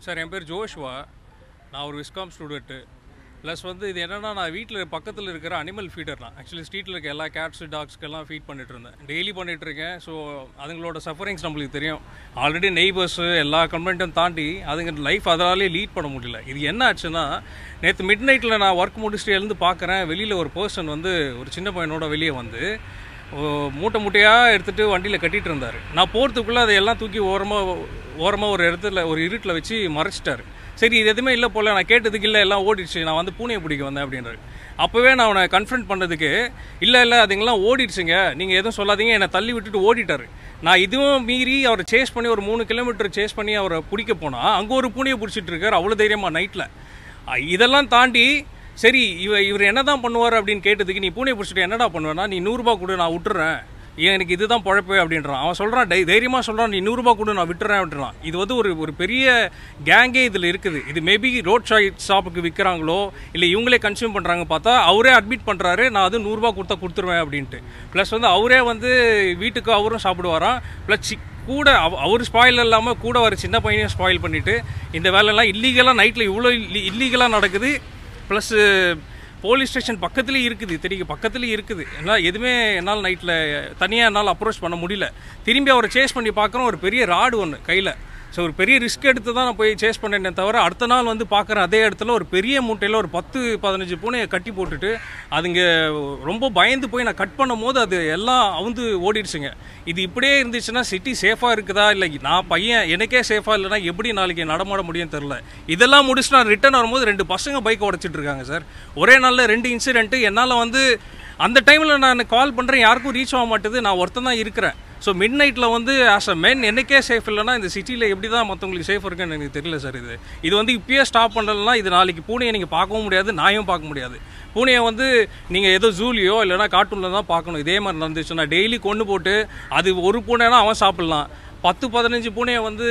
sir என் பேர் Joshua நான் ஒரு விஸ்காம் ஸ்டூடெண்ட்டு ப்ளஸ் வந்து இது என்னென்னா நான் வீட்டில் பக்கத்தில் இருக்கிற அனிமல் ஃபீடர் தான் ஆக்சுவலி ஸ்ட்ரீட்டில் இருக்க எல்லா கேட்ஸ் டாக்ஸ்க்கெல்லாம் ஃபீட் பண்ணிட்டு இருந்தேன் டெய்லி பண்ணிட்டு இருக்கேன் ஸோ அதுங்களோட சஃபரிங்ஸ் நம்மளுக்கு தெரியும் ஆல்ரெடி நெய்பர்ஸு எல்லா கம்ப்ளைண்ட்டும் தாண்டி அதுங்க லைஃப் அதனாலே லீட் பண்ண முடியல இது என்ன ஆச்சுன்னா நேற்று மிட் நைட்டில் நான் ஒர்க் முடிச்சுட்டு எழுந்து பார்க்குறேன் வெளியில் ஒரு பர்சன் வந்து ஒரு சின்ன பையனோட வெளியே வந்து ஓ, மூட்டை மூட்டையாக எடுத்துகிட்டு வண்டியில் கட்டிட்டு இருந்தார் நான் போகிறதுக்குள்ளே அதை எல்லாம் தூக்கி ஓரமாக ஓரமாக ஒரு இடத்துல ஒரு இருட்டில் வச்சு மறைச்சிட்டாரு சரி இது எதுவுமே இல்லை போல நான் கேட்டதுக்கு இல்லை எல்லாம் ஓடிடுச்சு நான் வந்து பூனையை பிடிக்க வந்தேன் அப்படின்றாரு அப்போவே நான் அவனை கன்ஃபரண்ட் பண்ணதுக்கு இல்லை இல்லை அதுங்கெல்லாம் ஓடிடுச்சுங்க நீங்கள் எதுவும் சொல்லாதீங்க என்னை தள்ளி விட்டுட்டு ஓடிட்டாரு நான் இதுவும் மீறி அவரை சேஸ் பண்ணி ஒரு மூணு கிலோமீட்டர் சேஸ் பண்ணி அவரை பிடிக்க போனால் அங்கே ஒரு பூனையை பிடிச்சிட்டு இருக்காரு அவ்வளோ தைரியமாக நைட்டில் இதெல்லாம் தாண்டி சரி இவ இவர் என்ன தான் பண்ணுவார் அப்படின்னு கேட்டதுக்கு நீ பூனையை பிடிச்சிட்டு என்னடா பண்ணுவேன்னா நீ நூறுரூபா கொடு நான் விட்டுறேன் ஏன் எனக்கு இதுதான் பழப்பு அப்படின்றான் அவன் சொல்கிறான் டை தைரியமாக சொல்கிறான் நீ நூறுரூபா கொடு நான் விட்டுறேன் விட்டுறான் இது வந்து ஒரு ஒரு பெரிய கேங்கே இதில் இருக்குது இது மேபி ரோட் சைட் ஷாப்புக்கு விற்கிறாங்களோ இல்லை இவங்களே கன்சியூம் பண்ணுறாங்க பார்த்தா அவரே அட்மிட் பண்ணுறாரு நான் அது நூறுரூபா கொடுத்தா கொடுத்துருவேன் அப்படின்ட்டு ப்ளஸ் வந்து அவரே வந்து வீட்டுக்கு அவரும் சாப்பிடுவாராம் ப்ளஸ் சி கூட அவ- அவர் ஸ்பாயில் இல்லாமல் கூட வர சின்ன பையனையும் ஸ்பாயில் பண்ணிவிட்டு இந்த வேலையெல்லாம் இல்லீகலாக நைட்டில் இவ்வளோ இல்லீகலாக நடக்குது ப்ளஸ் போலீஸ் ஸ்டேஷன் பக்கத்துலேயே இருக்குது தெரியும் பக்கத்துலேயே இருக்குது என்னால் எதுவுமே என்னால் நைட்டில் தனியாக என்னால் அப்ரோச் பண்ண முடியல திரும்பி அவரை சேஸ் பண்ணி பார்க்குறோம் ஒரு பெரிய ராடு ஒன்று கையில் ஸோ ஒரு பெரிய ரிஸ்க் எடுத்து தான் நான் போய் சேஸ் பண்ணேனே தவிர அடுத்த நாள் வந்து பார்க்குறேன் அதே இடத்துல ஒரு பெரிய மூட்டையில் ஒரு பத்து பதினஞ்சு பூனையை கட்டி போட்டுட்டு அதுங்க ரொம்ப பயந்து போய் நான் கட் பண்ணும் போது அது எல்லாம் அவுந்து ஓடிடுச்சுங்க இது இப்படியே இருந்துச்சுன்னா சிட்டி சேஃபாக இருக்குதா இல்லை நான் பையன் எனக்கே சேஃபாக இல்லைன்னா எப்படி நாளைக்கு நடமாட முடியும்னு தெரில இதெல்லாம் முடிச்சு நான் ரிட்டர்ன் வரும்போது ரெண்டு பசங்க பைக் உடச்சிட்டு இருக்காங்க சார் ஒரே நாளில் ரெண்டு இன்சிடென்ட்டு என்னால் வந்து அந்த டைமில் நான் கால் பண்ணுறேன் யாருக்கும் ரீச் ஆக மாட்டேது நான் ஒருத்தன் தான் இருக்கிறேன் ஸோ மிட் நைட்டில் வந்து ஆஸ் அ மென் எனக்கே சேஃப் இல்லைன்னா இந்த சிட்டியில் எப்படி தான் மற்றவங்களுக்கு சேஃப் இருக்குன்னு எனக்கு தெரியல சார் இது இது வந்து இப்பயே ஸ்டாப் பண்ணலன்னா இது நாளைக்கு பூனையை நீங்கள் பார்க்கவும் முடியாது நாயும் பார்க்க முடியாது பூனையை வந்து நீங்கள் ஏதோ ஜூலியோ இல்லைனா கார்ட்டூனில் தான் பார்க்கணும் இதே மாதிரி நடந்துச்சுன்னா டெய்லி கொண்டு போட்டு அது ஒரு பூனைனா அவன் சாப்பிட்லாம் பத்து பதினஞ்சு பூனையை வந்து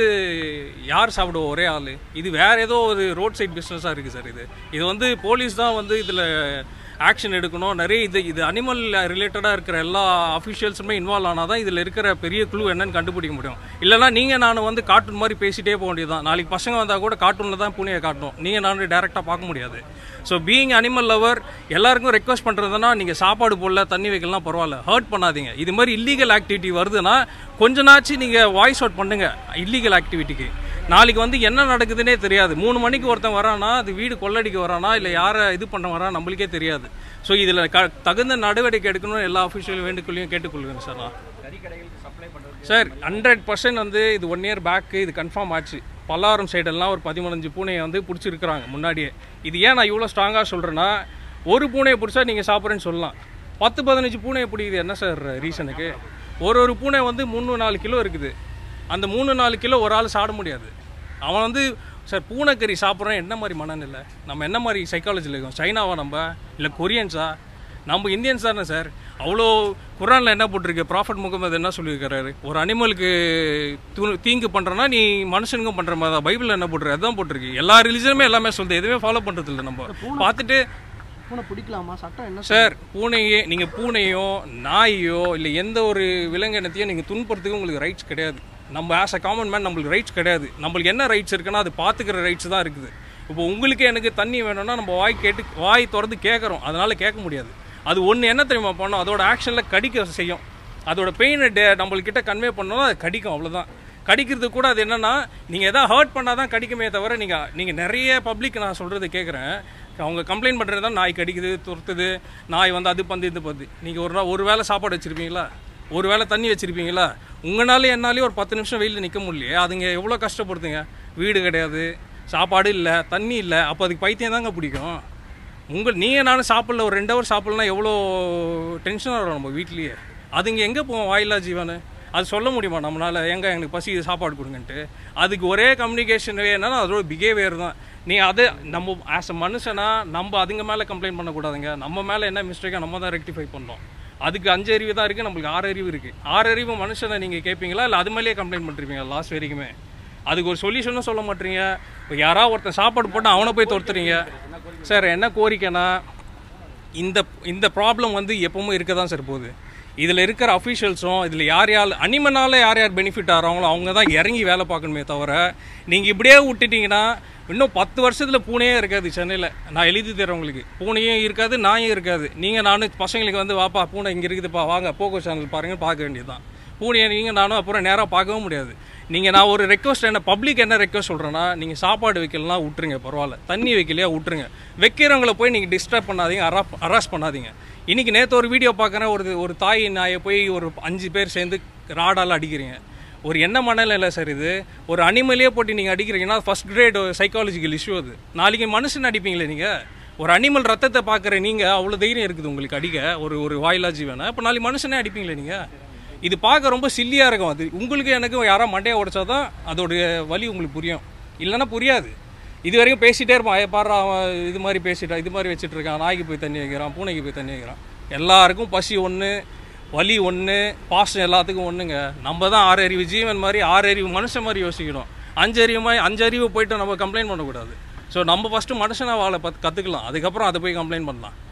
யார் சாப்பிடுவோம் ஒரே ஆள் இது வேற ஏதோ ஒரு ரோட் சைட் பிஸ்னஸாக இருக்குது சார் இது இது வந்து போலீஸ் தான் வந்து இதில் ஆக்ஷன் எடுக்கணும் நிறைய இது இது அனிமல் ரிலேட்டடாக இருக்கிற எல்லா அஃபிஷியல்ஸுமே இன்வால்வ் ஆனால் தான் இதில் இருக்கிற பெரிய குழு என்னன்னு கண்டுபிடிக்க முடியும் இல்லைனா நீங்கள் நான் வந்து கார்ட்டூன் மாதிரி பேசிட்டே போக வேண்டியதுதான் நாளைக்கு பசங்க வந்தால் கூட கார்ட்டூனில் தான் பூனையை காட்டணும் நீங்கள் நான் டேரெக்டாக பார்க்க முடியாது ஸோ பீயிங் அனிமல் லவர் எல்லாருக்கும் ரெக்வஸ்ட் பண்ணுறதுனா நீங்கள் சாப்பாடு போடல தண்ணி வைக்கலாம் பரவாயில்ல ஹர்ட் பண்ணாதீங்க இது மாதிரி இல்லீகல் ஆக்டிவிட்டி வருதுன்னா கொஞ்ச நாச்சு நீங்கள் வாய்ஸ் அவுட் பண்ணுங்க இல்லீகல் ஆக்டிவிட்டிக்கு நாளைக்கு வந்து என்ன நடக்குதுன்னே தெரியாது மூணு மணிக்கு ஒருத்தன் வரானா அது வீடு கொள்ளடிக்க வரானா இல்லை யாரை இது பண்ண வரா நம்மளுக்கே தெரியாது ஸோ இதில் க தகுந்த நடவடிக்கை எடுக்கணும்னு எல்லா அஃபிஷியல் வேண்டுகொள்ளையும் கேட்டுக்கொள்கிறேன் சார் நான் சார் ஹண்ட்ரட் பர்சன்ட் வந்து இது ஒன் இயர் பேக்கு இது கன்ஃபார்ம் ஆச்சு பல்லாரம் சைடெல்லாம் ஒரு பதிமூணஞ்சு பூனையை வந்து பிடிச்சிருக்கிறாங்க முன்னாடியே இது ஏன் நான் இவ்வளோ ஸ்ட்ராங்காக சொல்கிறேன்னா ஒரு பூனையை பிடிச்சா நீங்கள் சாப்பிட்றேன்னு சொல்லலாம் பத்து பதினஞ்சு பூனையை பிடிக்குது என்ன சார் ரீசனுக்கு ஒரு ஒரு பூனை வந்து மூணு நாலு கிலோ இருக்குது அந்த மூணு நாலு கிலோ ஒரு ஆள் சாப்பிட முடியாது அவன் வந்து சார் பூனைக்கறி சாப்பிட்றோம் என்ன மாதிரி மனநிலை நம்ம என்ன மாதிரி சைக்காலஜியில் இருக்கோம் சைனாவா நம்ம இல்லை கொரியன்ஸா நம்ம இந்தியன்ஸ் தானே சார் அவ்வளோ குரானில் என்ன போட்டிருக்கு ப்ராஃபட் முகமது என்ன சொல்லியிருக்கிறாரு ஒரு அனிமலுக்கு தூ- தீங்கு பண்ணுறனா நீ மனுஷனுக்கும் பண்ணுற மாதிரி தான் பைபிளில் என்ன போட்டிருக்கு அதுதான் போட்டிருக்கு எல்லா ரிலிஜனுமே எல்லாமே சொல்லுது எதுவுமே ஃபாலோ பண்ணுறது இல்லை நம்ம பார்த்துட்டு பூனை பிடிக்கலாமா சட்டம் என்ன சார் பூனையே நீங்கள் பூனையோ நாயோ இல்லை எந்த ஒரு விலங்கினத்தையும் நீங்கள் துன்புறதுக்கு உங்களுக்கு ரைட்ஸ் கிடையாது நம்ம ஆஸ் அ காமன் மேன் நம்மளுக்கு ரைட்ஸ் கிடையாது நம்மளுக்கு என்ன ரைட்ஸ் இருக்குன்னா அது பார்த்துக்கிற ரைட்ஸ் தான் இருக்குது இப்போ உங்களுக்கு எனக்கு தண்ணி வேணும்னா நம்ம வாய் கேட்டு வாய் திறந்து கேட்குறோம் அதனால கேட்க முடியாது அது ஒன்று என்ன தெரியுமா பண்ணோம் அதோட ஆக்ஷனில் கடிக்க செய்யும் அதோட பெயினை டே நம்மள்கிட்ட கன்வே பண்ணோம்னா அது கடிக்கும் அவ்வளோதான் கடிக்கிறது கூட அது என்னன்னா நீங்கள் எதாவது ஹர்ட் பண்ணால் தான் கடிக்குமே தவிர நீங்கள் நீங்கள் நிறைய பப்ளிக் நான் சொல்கிறது கேட்குறேன் அவங்க கம்ப்ளைண்ட் பண்ணுறது தான் நாய் கடிக்குது துரத்துது நாய் வந்து அது பந்து இது பந்து நீங்கள் ஒரு நாள் ஒரு வேளை சாப்பாடு வச்சுருப்பீங்களா ஒரு வேளை தண்ணி வச்சுருப்பீங்களா உங்களாலே என்னாலே ஒரு பத்து நிமிஷம் வெயிலில் நிற்க முடியலையே அதுங்க எவ்வளோ கஷ்டப்படுத்துங்க வீடு கிடையாது சாப்பாடு இல்லை தண்ணி இல்லை அப்போ அதுக்கு பைத்தியம் தாங்க பிடிக்கும் உங்கள் நீங்கள் நானும் சாப்பிடல ஒரு ரெண்டு ஹவர் சாப்பிடலாம் எவ்வளோ டென்ஷனாக வரும் நம்ம வீட்லேயே அதுங்க எங்கே போவோம் வாயில்லா ஜீவனு அது சொல்ல முடியுமா நம்மளால் எங்க எனக்கு பசி சாப்பாடு கொடுங்கன்ட்டு அதுக்கு ஒரே கம்யூனிகேஷன் என்னன்னா அதோட பிஹேவியர் தான் நீ அது நம்ம ஆஸ் அ மனுஷனா நம்ம அதுங்க மேலே கம்ப்ளைண்ட் பண்ணக்கூடாதுங்க நம்ம மேலே என்ன மிஸ்டேக்காக நம்ம தான் ரெக்டிஃபை பண்ணோம் அதுக்கு அஞ்சு அறிவு தான் இருக்குது நம்மளுக்கு ஆறு அறிவு இருக்குது ஆறு அறிவு மனுஷனை நீங்கள் கேட்பீங்களா இல்லை அது மேலேயே கம்ப்ளைண்ட் பண்ணுறீங்க லாஸ்ட் வரைக்குமே அதுக்கு ஒரு சொல்யூஷனும் சொல்ல மாட்டீங்க இப்போ யாராவது ஒருத்தன் சாப்பாடு போட்டு அவனை போய் துரத்துறீங்க சார் என்ன கோரிக்கைனா இந்த இந்த ப்ராப்ளம் வந்து எப்பவும் இருக்க தான் சார் போகுது இதில் இருக்கிற அஃபீஷியல்ஸும் இதில் யார் யார் அனிமனால யார் யார் பெனிஃபிட் ஆகிறாங்களோ அவங்க தான் இறங்கி வேலை பார்க்கணுமே தவிர நீங்கள் இப்படியே விட்டுட்டீங்கன்னா இன்னும் பத்து வருஷத்தில் பூனையே இருக்காது சென்னையில் நான் எழுதி தரேன் உங்களுக்கு பூனையும் இருக்காது நாயும் இருக்காது நீங்கள் நானும் பசங்களுக்கு வந்து வாப்பா பூனை இங்கே இருக்குதுப்பா வாங்க போகோ சேனல் பாருங்க பார்க்க வேண்டியதுதான் பூனையை நீங்கள் நானும் அப்புறம் நேராக பார்க்கவும் முடியாது நீங்கள் நான் ஒரு ரெக்வஸ்ட் என்ன பப்ளிக் என்ன ரெக்வஸ்ட் சொல்கிறேன்னா நீங்கள் சாப்பாடு வைக்கலாம் விட்டுருங்க பரவாயில்ல தண்ணி வைக்கலையா விட்டுருங்க வைக்கிறவங்கள போய் நீங்கள் டிஸ்டர்ப் பண்ணாதீங்க அரா அராஸ் பண்ணாதீங்க இன்றைக்கி நேற்று ஒரு வீடியோ பார்க்குறேன் ஒரு ஒரு தாய் நாயை போய் ஒரு அஞ்சு பேர் சேர்ந்து ராடால் அடிக்கிறீங்க ஒரு என்ன மனநிலை சார் இது ஒரு அனிமலே போட்டு நீங்கள் அடிக்கிறீங்கன்னா ஃபர்ஸ்ட் கிரேட் சைக்காலஜிக்கல் இஷ்யூ அது நாளைக்கு மனுஷன் அடிப்பீங்களே நீங்கள் ஒரு அனிமல் ரத்தத்தை பார்க்குற நீங்கள் அவ்வளோ தைரியம் இருக்குது உங்களுக்கு அடிக்க ஒரு ஒரு வாயிலா ஜீவனை இப்போ நாளைக்கு மனுஷனே அடிப்பீங்களே நீங்கள் இது பார்க்க ரொம்ப சில்லியாக இருக்கும் அது உங்களுக்கு எனக்கு யாரோ மண்டையை உடைச்சா தான் அதோடைய வலி உங்களுக்கு புரியும் இல்லைன்னா புரியாது இது வரைக்கும் பேசிகிட்டே இருப்பான் ஏ பாரு அவன் இது மாதிரி பேசிட்டான் இது மாதிரி வச்சுட்டு இருக்கான் நாய்க்கு போய் தண்ணி வைக்கிறான் பூனைக்கு போய் தண்ணி வைக்கிறான் எல்லாருக்கும் பசி ஒன்று வலி ஒன்று பாசம் எல்லாத்துக்கும் ஒன்றுங்க நம்ம தான் ஆறு அறிவு ஜீவன் மாதிரி ஆறு அறிவு மனுஷன் மாதிரி யோசிக்கணும் அஞ்சு அறிவு மாதிரி அஞ்சு அறிவு போயிட்டு நம்ம கம்ப்ளைண்ட் பண்ணக்கூடாது ஸோ நம்ம ஃபஸ்ட்டு மனுஷனாக வாழ பத் கற்றுக்கலாம் அதுக்கப்புறம் அதை போய் கம்ப்ளைண்ட் பண்ணலாம்